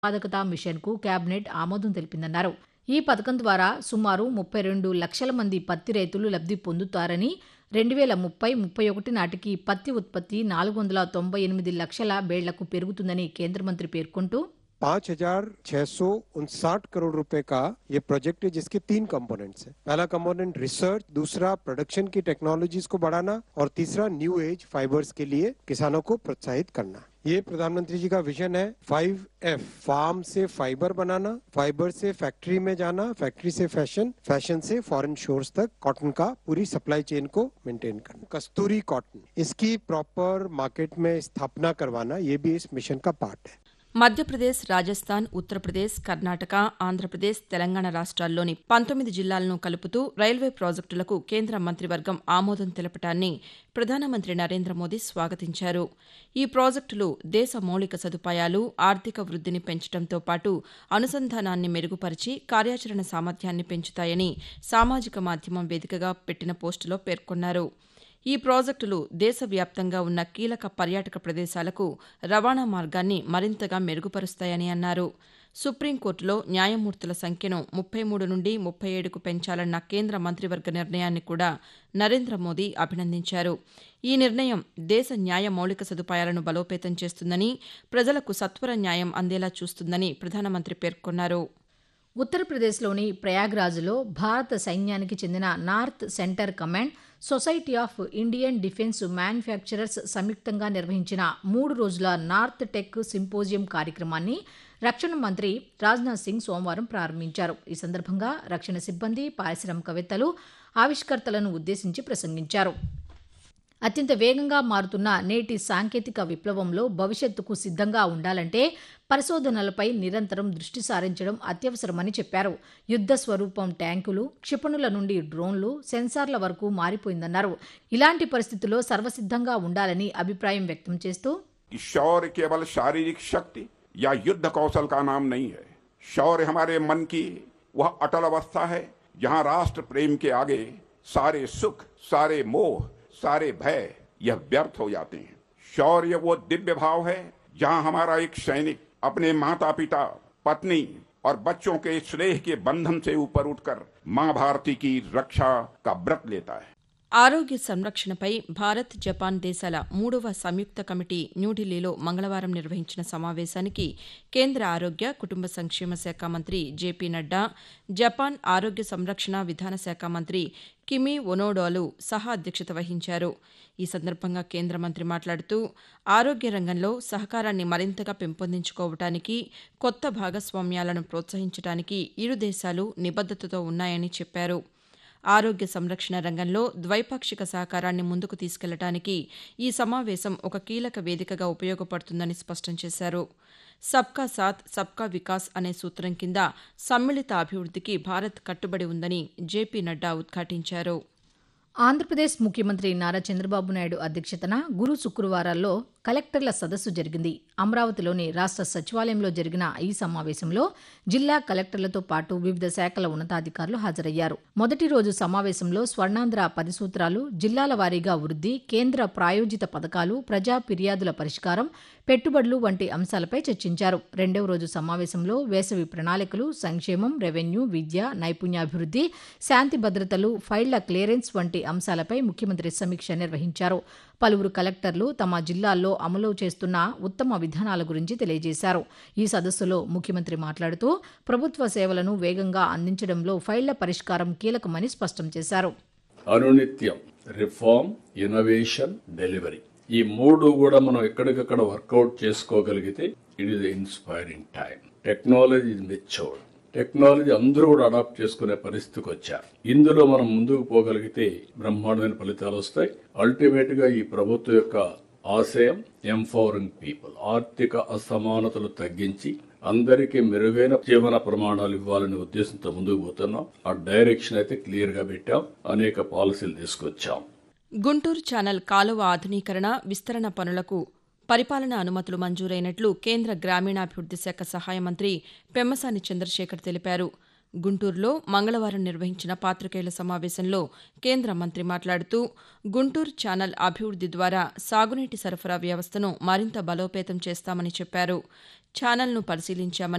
ఉత్పాదకత మిషన్కు కేబినెట్ ఆమోదం తెలిపిందన్నారు ఈ పథకం ద్వారా సుమారు ముప్పై రెండు లక్షల మంది పత్తి రైతులు లబ్ధి పొందుతారని రెండు వేల ముప్పై ముప్పై ఒకటి నాటికి పత్తి ఉత్పత్తి నాలుగు వందల తొంభై ఎనిమిది లక్షల బేళ్లకు పెరుగుతుందని కేంద్ర మంత్రి పేర్కొంటూ पाँच हजार छह सौ उनसाठ करोड़ रुपए का ये प्रोजेक्ट है जिसके तीन कंपोनेंट्स हैं पहला कंपोनेंट रिसर्च दूसरा प्रोडक्शन की टेक्नोलॉजीज को बढ़ाना और तीसरा न्यू एज फाइबर्स के लिए किसानों को प्रोत्साहित करना ये प्रधानमंत्री जी का विजन है फाइव एफ फार्म से फाइबर बनाना फाइबर से फैक्ट्री में जाना फैक्ट्री से फैशन फैशन से फॉरेन शोर्स तक कॉटन का पूरी सप्लाई चेन को मेंटेन करना कस्तूरी कॉटन इसकी प्रॉपर मार्केट में स्थापना करवाना ये भी इस मिशन का पार्ट है మధ్యప్రదేశ్ రాజస్థాన్ ఉత్తరప్రదేశ్ కర్ణాటక ఆంధ్రప్రదేశ్ తెలంగాణ రాష్ట్రాల్లోని పంతొమ్మిది జిల్లాలను కలుపుతూ రైల్వే ప్రాజెక్టులకు కేంద్ర మంత్రివర్గం ఆమోదం తెలపటాన్ని ప్రధానమంత్రి నరేంద్ర మోదీ స్వాగతించారు ఈ ప్రాజెక్టులు దేశ మౌలిక సదుపాయాలు ఆర్థిక వృద్ధిని పెంచడంతో పాటు అనుసంధానాన్ని మెరుగుపరిచి కార్యాచరణ సామర్థ్యాన్ని పెంచుతాయని సామాజిక మాధ్యమం వేదికగా పెట్టిన పోస్టులో పేర్కొన్నారు ఈ ప్రాజెక్టులు దేశవ్యాప్తంగా ఉన్న కీలక పర్యాటక ప్రదేశాలకు రవాణా మార్గాన్ని మరింతగా మెరుగుపరుస్తాయని అన్నారు సుప్రీంకోర్టులో న్యాయమూర్తుల సంఖ్యను ముప్పై మూడు నుండి ముప్పై ఏడుకు పెంచాలన్న కేంద్ర మంత్రివర్గ నిర్ణయాన్ని కూడా నరేంద్ర మోదీ అభినందించారు ఈ నిర్ణయం దేశ న్యాయ మౌలిక సదుపాయాలను బలోపేతం చేస్తుందని ప్రజలకు సత్వర న్యాయం అందేలా చూస్తుందని ప్రధానమంత్రి పేర్కొన్నారు ఉత్తరప్రదేశ్లోని ప్రయాగ్రాజ్లో భారత సైన్యానికి చెందిన north centre command society of Indian defence manufacturers సంయుక్తంగా నిర్వహించిన మూడు రోజుల నార్త్ టెక్ సింపోజియం కార్యక్రమాన్ని రక్షణ మంత్రి రాజ్నాథ్ సింగ్ సోమవారం ప్రారంభించారు ఈ సందర్భంగా రక్షణ సిబ్బంది పారిశ్రామికవేత్తలు ఆవిష్కర్తలను ఉద్దేశించి ప్రసంగించారు అత్యంత వేగంగా మారుతున్న నేటి సాంకేతిక విప్లవంలో భవిష్యత్తుకు సిద్ధంగా ఉండాలంటే పరిశోధనలపై నిరంతరం దృష్టి సారించడం అత్యవసరమని చెప్పారు యుద్ధ స్వరూపం ట్యాంకులు క్షిపణుల నుండి డ్రోన్లు సెన్సార్ల వరకు మారిపోయిందన్నారు ఇలాంటి పరిస్థితుల్లో సర్వసిద్ధంగా ఉండాలని అభిప్రాయం వ్యక్తం చేస్తూ कि शौर्य केवल शारीरिक शक्ति या युद्ध कौशल का नाम नहीं है शौर्य हमारे मन की वह अटल अवस्था है जहां राष्ट्र प्रेम के आगे सारे सुख सारे मोह सारे भय यह व्यर्थ हो जाते हैं शौर्य वो दिव्य भाव है जहां हमारा एक सैनिक अपने माता पिता पत्नी और बच्चों के स्नेह के बंधन से ऊपर उठकर मां भारती की रक्षा का व्रत लेता है ఆరోగ్య సంరక్షణపై భారత్ జపాన్ దేశాల మూడవ సంయుక్త కమిటీ న్యూఢిల్లీలో మంగళవారం నిర్వహించిన సమావేశానికి కేంద్ర ఆరోగ్య కుటుంబ సంక్షేమ శాఖ మంత్రి జేపీ నడ్డా జపాన్ ఆరోగ్య సంరక్షణ విధాన శాఖ మంత్రి కిమి ఒనోడోలు సహా అధ్యక్షత వహించారు ఈ సందర్భంగా కేంద్ర మంత్రి మాట్లాడుతూ ఆరోగ్య రంగంలో సహకారాన్ని మరింతగా పెంపొందించుకోవటానికి కొత్త భాగస్వామ్యాలను ప్రోత్సహించడానికి ఇరు దేశాలు నిబద్దతతో ఉన్నాయని చెప్పారు ఆరోగ్య సంరక్షణ రంగంలో ద్వైపాక్షిక సహకారాన్ని ముందుకు తీసుకెళ్లడానికి ఈ సమావేశం ఒక కీలక వేదికగా ఉపయోగపడుతుందని స్పష్టం చేశారు సబ్కా సాత్ సబ్కా వికాస్ అనే సూత్రం కింద సమ్మిళిత అభివృద్ధికి భారత్ కట్టుబడి ఉందని జేపీ నడ్డా ఉద్ఘాటించారు ఆంధ్రప్రదేశ్ ముఖ్యమంత్రి నారా చంద్రబాబు నాయుడు అధ్యక్షతన గురు శుక్రవారాల్లో కలెక్టర్ల సదస్సు జరిగింది అమరావతిలోని రాష్ట్ర సచివాలయంలో జరిగిన ఈ సమావేశంలో జిల్లా కలెక్టర్లతో పాటు వివిధ శాఖల ఉన్నతాధికారులు హాజరయ్యారు మొదటి రోజు సమావేశంలో స్వర్ణాంధ్ర పది సూత్రాలు జిల్లాల వారీగా వృద్ధి కేంద్ర ప్రాయోజిత పథకాలు ప్రజా ఫిర్యాదుల పరిష్కారం పెట్టుబడులు వంటి అంశాలపై చర్చించారు రెండవ రోజు సమావేశంలో వేసవి ప్రణాళికలు సంక్షేమం రెవెన్యూ విద్య నైపుణ్యాభివృద్ధి శాంతి భద్రతలు ఫైళ్ల క్లియరెన్స్ వంటి అంశాలపై ముఖ్యమంత్రి సమీక్ష నిర్వహించారు పలువురు కలెక్టర్లు తమ జిల్లాల్లో అమలు చేస్తున్న ఉత్తమ విధానాల గురించి తెలియజేశారు ఈ సదస్సులో ముఖ్యమంత్రి మాట్లాడుతూ ప్రభుత్వ సేవలను వేగంగా అందించడంలో ఫైళ్ల పరిష్కారం కీలకమని స్పష్టం చేశారు అనునిత్యం రిఫార్మ్ ఇన్నోవేషన్ డెలివరీ ఈ మూడు కూడా మనం ఎక్కడికక్కడ వర్కౌట్ చేసుకోగలిగితే it is inspiring time technology is matured technology అందరూ కూడా అడాప్ట్ చేసుకునే పరిస్థితికి వచ్చారు ఇందులో మనం ముందుకు పోగలిగితే బ్రహ్మాండమైన ఫలితాలు వస్తాయి అల్టిమేట్ గా ఈ ప్రభుత్వం యొక్క ఆశయం ఎంపవరింగ్ పీపుల్ ఆర్థిక అసమానతలు తగ్గించి అందరికీ మెరుగైన జీవన ప్రమాణాలు ఇవ్వాలనే ఉద్దేశంతో ముందుకు పోతున్నాం ఆ డైరెక్షన్ అయితే క్లియర్ గా పెట్టాం అనేక పాలసీలు తీసుకొచ్చాం గుంటూరు ఛానల్ కాలువ ఆధునీకరణ విస్తరణ పనులకు పరిపాలనా అనుమతులు మంజూరైనట్లు కేంద్ర గ్రామీణాభివృద్ది శాఖ సహాయ మంత్రి పెమ్మసాని చంద్రశేఖర్ తెలిపారు గుంటూరులో మంగళవారం నిర్వహించిన పాతికేయుల సమావేశంలో కేంద్ర మంత్రి మాట్లాడుతూ గుంటూరు ఛానల్ అభివృద్ది ద్వారా సాగునీటి సరఫరా వ్యవస్థను మరింత బలోపేతం చేస్తామని చెప్పారు ఛానల్ను పరిశీలించామని